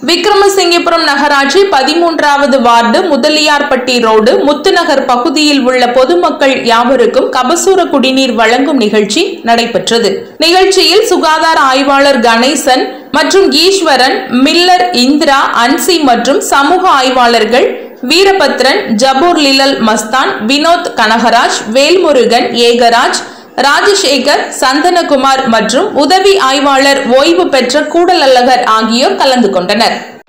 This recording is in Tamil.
விக்ரமசிங்கபுரம் நகராட்சி பதிமூன்றாவது வார்டு முதலியார்பட்டி ரோடு முத்துநகர் பகுதியில் உள்ள பொதுமக்கள் யாவருக்கும் கபசூர குடிநீர் வழங்கும் நிகழ்ச்சி நடைபெற்றது நிகழ்ச்சியில் சுகாதார ஆய்வாளர் கணேசன் மற்றும் ஈஸ்வரன் மில்லர் இந்திரா அன்சி மற்றும் சமூக ஆய்வாளர்கள் வீரபத்ரன் ஜபூர் லிலல் மஸ்தான் வினோத் கனகராஜ் வேல்முருகன் ஏகராஜ் ராஜசேகர் சந்தனகுமார் மற்றும் உதவி ஆய்வாளர் ஓய்வு பெற்ற கூடலழகர் ஆகியோர் கலந்து கொண்டனர்